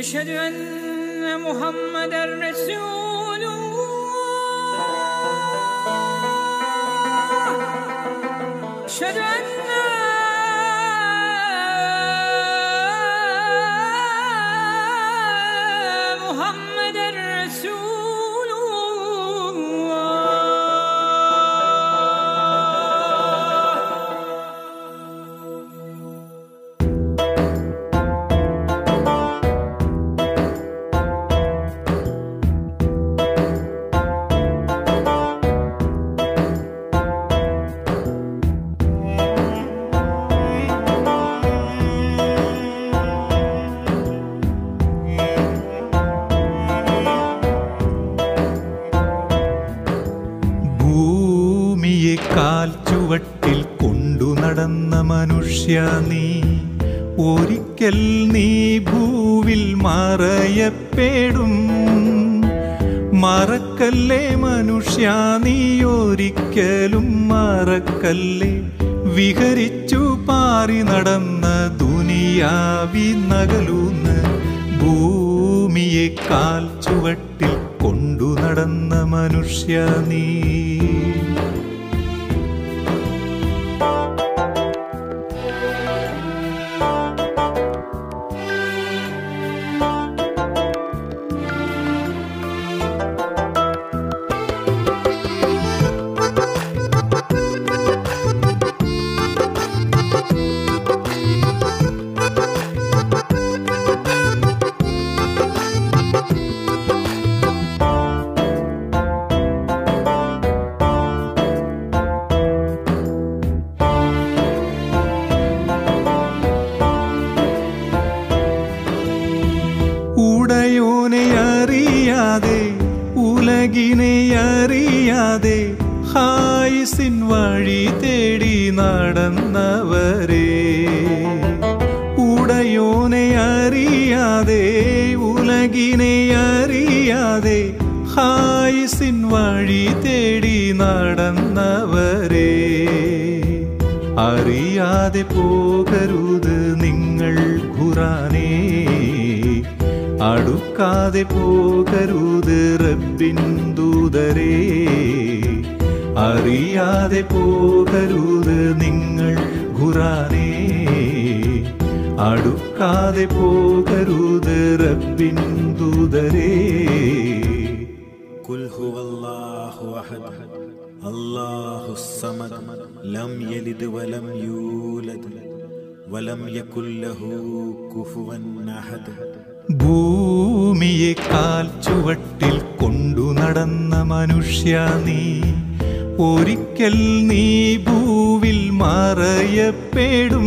أشهد أن محمد رسول الله أشهد أن محمد رسول الله ഭൂമിയെ കാൽ ചുവട്ടിൽ കൊണ്ടു നടന്ന മനുഷ്യ നീ ഒരിക്കൽ നീ ഭൂവിൽ മറയപ്പെടും മറക്കല്ലേ മനുഷ്യ നീ ഒരിക്കലും മറക്കല്ലേ വിഹരിച്ചു പാറി നടന്ന ദുനിയാവി നകലൂന്ന് ഭൂമിയെ കാൽ ചുവട്ടിൽ കൊണ്ടു നടന്ന മനുഷ്യ നീ ഉടയോനെ അറിയാതെ ഉലകിനെ അറിയാതെ ഹായിസിൻ വഴി തേടി നടന്നവരെ ഉടയോനെ അറിയാതെ ഉലകിനെ അറിയാതെ ഹായിസിൻ വഴി തേടി നടന്നവരെ അറിയാതെ പോകരുത് നിങ്ങൾ ഖുറാനേ അടുക്കാതെ പോകരുത് റബ്ബിൻ ദൂതരേ അറിയാതെ പോകരുത് നിങ്ങൾ ഖുറാനേ അടുക്കാതെ പോകരുത് റബ്ബിൻ ദൂതരേ قل هو الله احد الله الصمد لم يلد ولم يولد ولم يكن له كفوا احد ഭൂമിയെ കാൽ ചുവട്ടിൽ കൊണ്ടു നടന്ന മനുഷ്യ നീ ഒരിക്കൽ നീ ഭൂവിൽ മറയപ്പെടും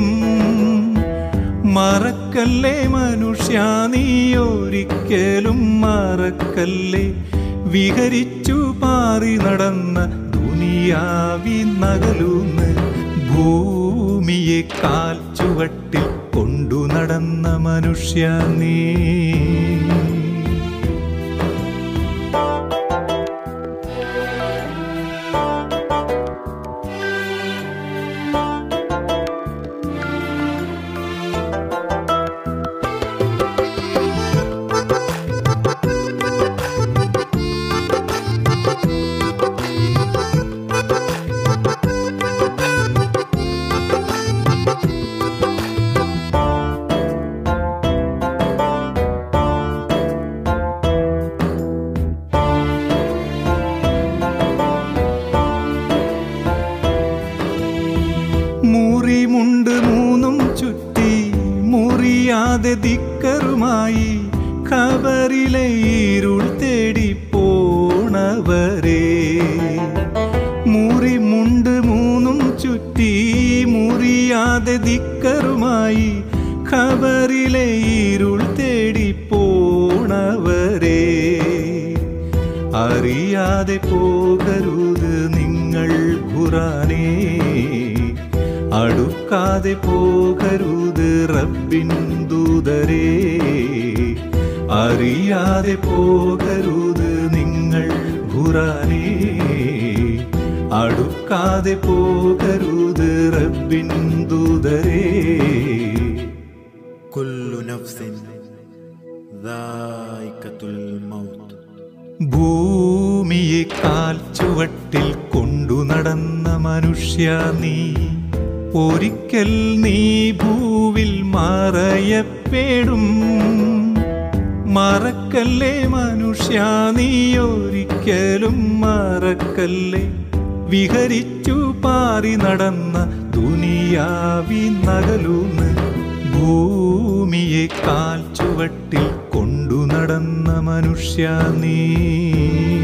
മറക്കല്ലേ മനുഷ്യ നീ ഒരിക്കലും മറക്കല്ലേ വിഹരിച്ചു പാറി നടന്ന ദുനിയാവി നകലൂന്ന് ഭൂമിയെ കാൽ ചുവട്ടിൽ കൊണ്ടു നടന്ന മനുഷ്യ നീ മുറിമുണ്ട് മൂന്നും ചുറ്റി മുറിയാതെ ദിക്കറുമായി ഖബറിലെ ഇരുൾ തേടി പോണവരെ മുറിമുണ്ട് മൂന്നും ചുറ്റി മുറിയാതെ ദിക്കറുമായി ഖബറിലെ ഇരുൾ തേടി പോണവരെ അറിയാതെ പോകരുത് നിങ്ങൾ ഖുറാനേ അടുക്കാതെ പോകരുത് റബ്ബിൻ ദൂതരേ അറിയാതെ പോകരുത് നിങ്ങൾ ഖുറാനേ അടുക്കാതെ പോകരുത് റബ്ബിൻ ദൂതരേ كل نفس മനുഷ്യ നീ ഒരിക്കൽ നീ ഭൂവിൽ മറയപ്പെടും മറക്കല്ലേ മനുഷ്യ നീ ഒരിക്കലും മറക്കല്ലേ വിഹരിച്ചു പാറി നടന്ന ദുനിയാവി നകലൂന്ന് ഭൂമിയെ കാൽ ചുവട്ടിൽ കൊണ്ടു നടന്ന മനുഷ്യ നീ